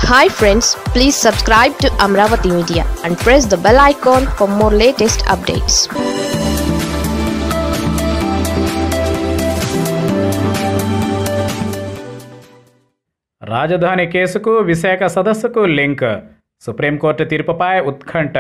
hi friends please subscribe to Amaravati media and press the bell icon for more latest updates రాజధాని కేసుకు విశాఖ సదస్సుకు link supreme court తీర్పుపై ఉత్కంఠ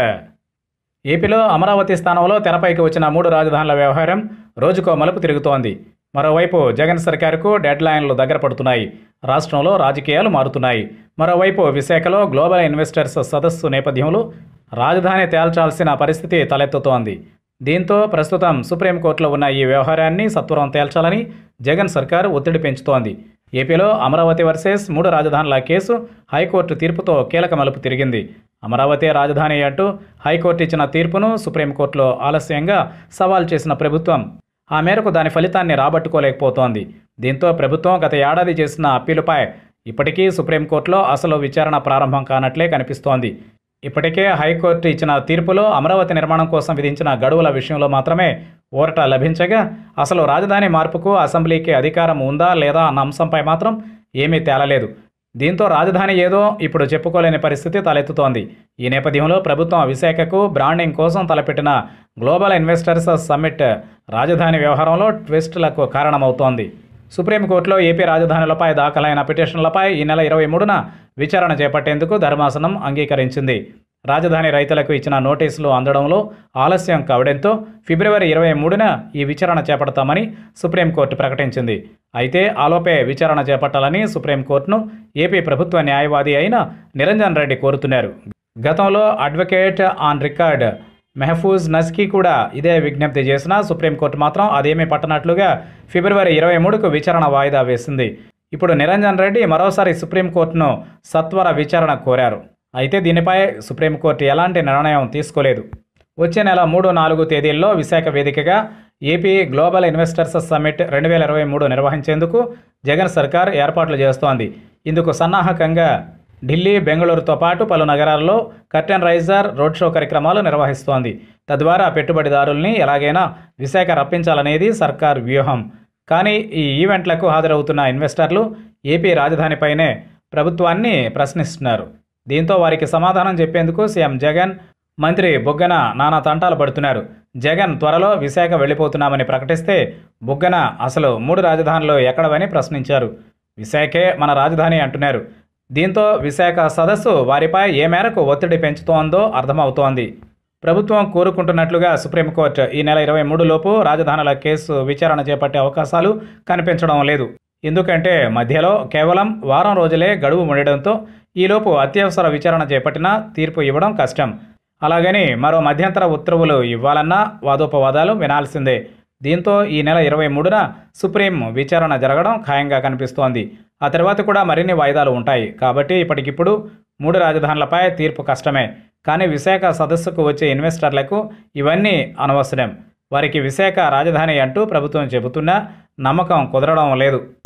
ఏపీలో అమరావతి స్థానంలో తెరపైకి వచ్చిన మూడు రాజధానుల వ్యవహారం రోజుకో మలుపు తిరుగుతోంది మరోవైపు జగన్ సర్కారుకు డెడ్ లైన్లు దగ్గర పడుతున్నాయి రాష్ట్రంలో రాజకీయాలు మారుతున్నాయి మరోవైపు విశాఖలో గ్లోబల్ ఇన్వెస్టర్స్ సదస్సు నేపథ్యంలో రాజధాని తేల్చాల్సిన పరిస్థితి తలెత్తుతోంది దీంతో ప్రస్తుతం సుప్రీంకోర్టులో ఉన్న ఈ వ్యవహారాన్ని సత్వరం తేల్చాలని జగన్ సర్కార్ ఒత్తిడి పెంచుతోంది ఏపీలో అమరావతి వర్సెస్ మూడు రాజధానుల కేసు హైకోర్టు తీర్పుతో కీలక మలుపు తిరిగింది అమరావతి రాజధాని అంటూ హైకోర్టు ఇచ్చిన తీర్పును సుప్రీంకోర్టులో ఆలస్యంగా సవాల్ చేసిన ప్రభుత్వం ఆ మేరకు దాని ఫలితాన్ని రాబట్టుకోలేకపోతోంది దీంతో ప్రభుత్వం గత ఏడాది చేసిన అప్పీలుపై ఇప్పటికీ సుప్రీంకోర్టులో అసలు విచారణ ప్రారంభం కానట్లే కనిపిస్తోంది ఇప్పటికే హైకోర్టు ఇచ్చిన తీర్పులో అమరావతి నిర్మాణం కోసం విధించిన గడువుల విషయంలో మాత్రమే ఊరట లభించగా అసలు రాజధాని మార్పుకు అసెంబ్లీకి అధికారం ఉందా లేదా అన్న అంశంపై మాత్రం ఏమీ తేలలేదు దీంతో రాజధాని ఏదో ఇప్పుడు చెప్పుకోలేని పరిస్థితి తలెత్తుతోంది ఈ నేపథ్యంలో ప్రభుత్వం విశాఖకు బ్రాండింగ్ కోసం తలపెట్టిన గ్లోబల్ ఇన్వెస్టర్స్ సమ్మిట్ రాజధాని వ్యవహారంలో ట్విస్టులకు కారణమవుతోంది సుప్రీంకోర్టులో ఏపీ రాజధానులపై దాఖలైన పిటిషన్లపై ఈ నెల ఇరవై మూడున విచారణ చేపట్టేందుకు ధర్మాసనం అంగీకరించింది రాజధాని రైతులకు ఇచ్చిన నోటీసులు అందడంలో ఆలస్యం కావడంతో ఫిబ్రవరి ఇరవై మూడున ఈ విచారణ చేపడతామని సుప్రీంకోర్టు ప్రకటించింది అయితే ఆలోపే విచారణ చేపట్టాలని సుప్రీంకోర్టును ఏపీ ప్రభుత్వ న్యాయవాది అయిన నిరంజన్ రెడ్డి కోరుతున్నారు గతంలో advocate on record Mehfooz Nazki కూడా ఇదే విజ్ఞప్తి చేసినా సుప్రీంకోర్టు మాత్రం అదేమీ పట్టనట్లుగా ఫిబ్రవరి ఇరవై మూడుకు విచారణ వాయిదా వేసింది ఇప్పుడు నిరంజన్ రెడ్డి మరోసారి సుప్రీంకోర్టును సత్వర విచారణ కోరారు అయితే దీనిపై సుప్రీంకోర్టు ఎలాంటి నిర్ణయం తీసుకోలేదు వచ్చే నెల మూడు నాలుగు తేదీల్లో విశాఖ వేదికగా ఏపీ గ్లోబల్ ఇన్వెస్టర్స్ సమ్మిట్ రెండు వేల ఇరవై మూడు నిర్వహించేందుకు జగన్ సర్కార్ ఏర్పాట్లు చేస్తోంది ఇందుకు సన్నాహకంగా ఢిల్లీ బెంగళూరుతో పాటు పలు నగరాల్లో కర్టెన్ రైజర్ రోడ్ షో కార్యక్రమాలు నిర్వహిస్తోంది తద్వారా పెట్టుబడిదారుల్ని ఎలాగైనా విశాఖ రప్పించాలనేది సర్కార్ వ్యూహం కానీ ఈ ఈవెంట్లకు హాజరవుతున్న ఇన్వెస్టర్లు ఏపీ రాజధానిపైనే ప్రభుత్వాన్ని ప్రశ్నిస్తున్నారు దీంతో వారికి సమాధానం చెప్పేందుకు సీఎం జగన్ మంత్రి బుగ్గన నానా తంటాలు పడుతున్నారు జగన్ త్వరలో విశాఖ వెళ్ళిపోతున్నామని ప్రకటిస్తే బుగ్గన అసలు మూడు రాజధానులు ఎక్కడవని ప్రశ్నించారు విశాఖే మన రాజధాని అంటున్నారు దీంతో విశాఖ సదస్సు వారిపై ఏ మేరకు ఒత్తిడి పెంచుతోందో అర్థమవుతోంది ప్రభుత్వం కోరుకుంటున్నట్లుగా సుప్రీంకోర్టు ఈ నెల ఇరవై మూడులోపు రాజధానుల కేసు విచారణ చేపట్టే అవకాశాలు కనిపించడం లేదు ఎందుకంటే మధ్యలో కేవలం వారం రోజులే గడువు ఉండడంతో ఈలోపు అత్యవసర విచారణ చేపట్టినా తీర్పు ఇవ్వడం కష్టం అలాగని మరో మధ్యంతర ఉత్తర్వులు ఇవ్వాలన్నా వాదోపవాదాలు వినాల్సిందే దీంతో ఈ నెల ఇరవై మూడున సుప్రీం విచారణ జరగడం ఖాయంగా కనిపిస్తోంది ఆ తర్వాత కూడా మరిన్ని వాయిదాలు ఉంటాయి కాబట్టి ఇప్పటికిప్పుడు మూడు రాజధానులపై తీర్పు కష్టమే కానీ విశాఖ సదస్సుకు వచ్చే ఇన్వెస్టర్లకు ఇవన్నీ అనవసరం వారికి విశాఖ రాజధాని అంటూ ప్రభుత్వం చెబుతున్నా నమ్మకం కుదరడం లేదు